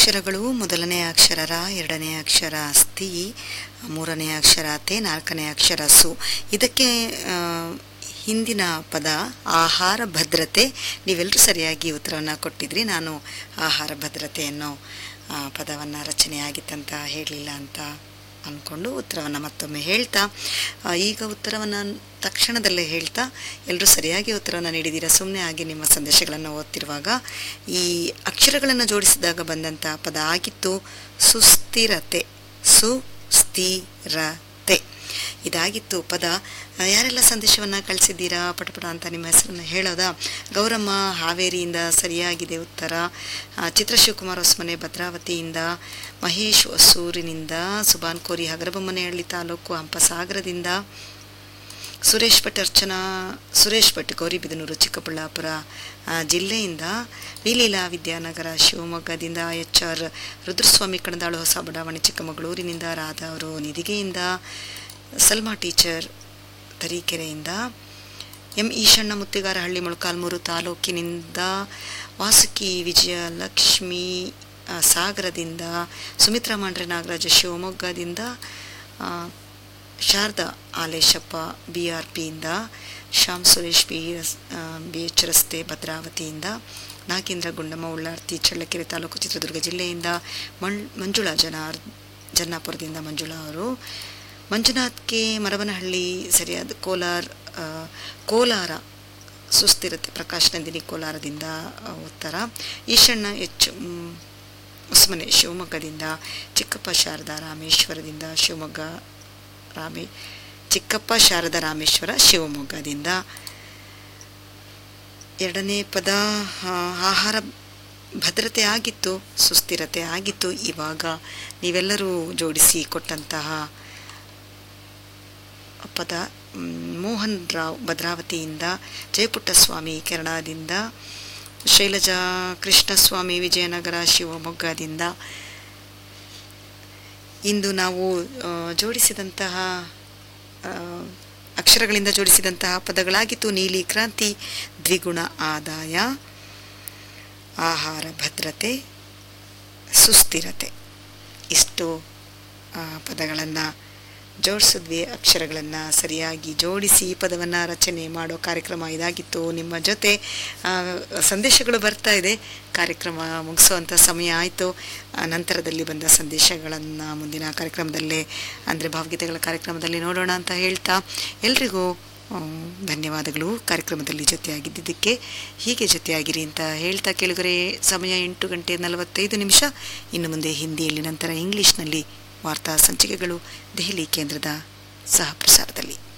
ಅಕ್ಷರಗಳು ಮೊದಲನೇ ಅಕ್ಷರ ರ ಎರಡನೇ ಅಕ್ಷರ ಸ್ತಿ ಮೂರನೇ ಅಕ್ಷರ ತೆ ನಾಲ್ಕನೇ ಅಕ್ಷರ ಸು ಇದಕ್ಕೆ ಆ, ಹಿಂದಿನ ಪದ ಆಹಾರ ಭದ್ರತೆ ನೀವೆಲ್ಲರೂ ಸರಿಯಾಗಿ ಉತ್ತರವನ್ನು ಕೊಟ್ಟಿದ್ರಿ ನಾನು ಆಹಾರ ಭದ್ರತೆ ಅನ್ನೋ ಪದವನ್ನು ರಚನೆ ಆಗಿತ್ತಂತ ಹೇಳಲಿಲ್ಲ ಅಂತ ಅಂದ್ಕೊಂಡು ಉತ್ತರವನ್ನು ಮತ್ತೊಮ್ಮೆ ಹೇಳ್ತಾ ಆ, ಈಗ ಉತ್ತರವನ್ನು ತಕ್ಷಣದಲ್ಲೇ ಹೇಳ್ತಾ ಎಲ್ಲರೂ ಸರಿಯಾಗಿ ಉತ್ತರವನ್ನು ನೀಡಿದ್ದೀರಾ ಸುಮ್ಮನೆ ಆಗಿ ನಿಮ್ಮ ಸಂದೇಶಗಳನ್ನು ಓದ್ತಿರುವಾಗ ಈ ಅಕ್ಷರಗಳನ್ನು ಜೋಡಿಸಿದಾಗ ಬಂದಂಥ ಪದ ಆಗಿತ್ತು ಸುಸ್ಥಿರತೆ ಸುಸ್ಥಿರತೆ ಇದಾಗಿತ್ತು ಪದ ಆ, ಯಾರೆಲ್ಲ ಸಂದೇಶವನ್ನು ಕಳಿಸಿದ್ದೀರಾ ಪಟಪಟ ಅಂತ ನಿಮ್ಮ ಹೆಸರನ್ನು ಹೇಳೋದಾ ಗೌರಮ್ಮ ಹಾವೇರಿಯಿಂದ ಸರಿಯಾಗಿದೆ ಉತ್ತರ ಆ, ಚಿತ್ರ ಶಿವಕುಮಾರ್ ಹೊಸಮನೆ ಭದ್ರಾವತಿಯಿಂದ ಮಹೇಶ್ ಹೊಸೂರಿನಿಂದ ಸುಬಾನ್ ಕೋರಿ ಹಗರಬೊಮ್ಮನಹಳ್ಳಿ ತಾಲೂಕು ಹಂಪಸಾಗರದಿಂದ ಸುರೇಶ್ ಭಟ್ ಅರ್ಚನಾ ಸುರೇಶ್ ಭಟ್ ಗೌರಿಬಿದನೂರು ಚಿಕ್ಕಬಳ್ಳಾಪುರ ಆ, ಜಿಲ್ಲೆಯಿಂದ ವಿಲೀಲಾ ವಿದ್ಯಾನಗರ ಶಿವಮೊಗ್ಗದಿಂದ ಎಚ್ ಆರ್ ರುದ್ರಸ್ವಾಮಿ ಕಣದಾಳು ಹೊಸ ಬಡಾವಣೆ ಚಿಕ್ಕಮಗಳೂರಿನಿಂದ ರಾಧಾ ಅವರು ನಿಧಿಗೆಯಿಂದ ಸಲ್ಮಾ ಟೀಚರ್ ತರೀಕೆರೆಯಿಂದ ಎಂ ಈಶಣ್ಣ ಮುತ್ತಿಗಾರಹಳ್ಳಿ ಮೊಳಕಾಲ್ಮೂರು ತಾಲೂಕಿನಿಂದ ವಾಸುಕಿ ವಿಜಯಲಕ್ಷ್ಮಿ ಆ, ಸಾಗರದಿಂದ ಸುಮಿತ್ರಾ ಮಾಂಡ್ರೆ ನಾಗರಾಜ ಶಿವಮೊಗ್ಗದಿಂದ ಆ, ಶಾರದಾ ಆಲೇಶಪ್ಪ ಬಿ ಆರ್ ಪಿಯಿಂದ Shyam Suresh B S B H ರಸ್ತೆ ಭದ್ರಾವತಿಯಿಂದ ನಾಗೇಂದ್ರ ಗುಂಡಮ್ಮ ಉಳ್ಳಾರ್ತಿ ಚಳ್ಳಕೆರೆ ತಾಲೂಕು ಚಿತ್ರದುರ್ಗ ಜಿಲ್ಲೆಯಿಂದ ಮಣ್ ಮಂಜುಳಾ ಜನಾರ್ ಜನ್ನಾಪುರದಿಂದ ಮಂಜುಳಾ ಅವರು ಮಂಜುನಾಥ್ ಕೆ ಮರವನಹಳ್ಳಿ ಸರಿಯಾದ ಕೋಲಾರ ಆ, ಕೋಲಾರ ಸುಸ್ಥಿರತೆ ಪ್ರಕಾಶ್ ನಂದಿನಿ ಕೋಲಾರದಿಂದ ಆ, ಉತ್ತರ ಈಶಣ್ಣ ಎಚ್ ಮ್, ಹೊಸಮನೆ ಶಿವಮೊಗ್ಗದಿಂದ ಚಿಕ್ಕಪ್ಪ ಶಾರದಾ ರಾಮೇಶ್ವರದಿಂದ ಶಿವಮೊಗ್ಗ ರಾಮೇ ಚಿಕ್ಕಪ್ಪ ಶಾರದಾ ರಾಮೇಶ್ವರ ಶಿವಮೊಗ್ಗದಿಂದ ಎರಡನೇ ಪದ ಆ, ಆಹಾರ ಭದ್ರತೆ ಆಗಿತ್ತು ಸುಸ್ಥಿರತೆ ಆಗಿತ್ತು ಇವಾಗ ನೀವೆಲ್ಲರೂ ಜೋಡಿಸಿ ಕೊಟ್ಟಂತಹ ಪದ ಮ್, ಮೋಹನ್ ರಾವ್ ಭದ್ರಾವತಿಯಿಂದ ಜಯಪುಟ್ಟಸ್ವಾಮಿ ಕೆರಳದಿಂದ ಶೈಲಜಾ ಕೃಷ್ಣಸ್ವಾಮಿ ವಿಜಯನಗರ ಶಿವಮೊಗ್ಗದಿಂದ ಇಂದು ನಾವು ಆ, ಜೋಡಿಸಿದಂತಹ ಆ, ಅಕ್ಷರಗಳಿಂದ ಜೋಡಿಸಿದಂತಹ ಪದಗಳಾಗಿತ್ತು ನೀಲಿ ಕ್ರಾಂತಿ ದ್ವಿಗುಣ ಆದಾಯ ಆಹಾರ ಭದ್ರತೆ ಸುಸ್ಥಿರತೆ ಇಷ್ಟು ಪದಗಳನ್ನು ಜೋಡಿಸಿದ್ವಿ ಅಕ್ಷರಗಳನ್ನು ಸರಿಯಾಗಿ ಜೋಡಿಸಿ ಈ ಪದವನ್ನು ರಚನೆ ಮಾಡೋ ಕಾರ್ಯಕ್ರಮ ಇದಾಗಿತ್ತು ನಿಮ್ಮ ಜೊತೆ ಆ, ಸಂದೇಶಗಳು ಬರ್ತಾ ಇದೆ ಕಾರ್ಯಕ್ರಮ ಮುಗಿಸುವಂಥ ಸಮಯ ಆಯಿತು ನಂತರದಲ್ಲಿ ಬಂದ ಸಂದೇಶಗಳನ್ನು ಮುಂದಿನ ಕಾರ್ಯಕ್ರಮದಲ್ಲೇ ಅಂದರೆ ಭಾವಗೀತೆಗಳ ಕಾರ್ಯಕ್ರಮದಲ್ಲಿ ನೋಡೋಣ ಅಂತ ಹೇಳ್ತಾ ಎಲ್ರಿಗೂ ಆ, ಧನ್ಯವಾದಗಳು ಕಾರ್ಯಕ್ರಮದಲ್ಲಿ ಜೊತೆಯಾಗಿದ್ದಕ್ಕೆ ಹೀಗೆ ಜೊತೆಯಾಗಿರಿ ಅಂತ ಹೇಳ್ತಾ ಕೇಳಿದರೆ ಸಮಯ ಎಂಟು ಗಂಟೆ ನಲವತ್ತೈದು ನಿಮಿಷ ಇನ್ನು ಮುಂದೆ ಹಿಂದಿಯಲ್ಲಿ ನಂತರ ಇಂಗ್ಲಿಷ್ನಲ್ಲಿ ವಾರ್ತಾ ಸಂಚಿಕೆಗಳು ದೆಹಲಿ ಕೇಂದ್ರದ ಸಹ ಪ್ರಸಾರದಲ್ಲಿ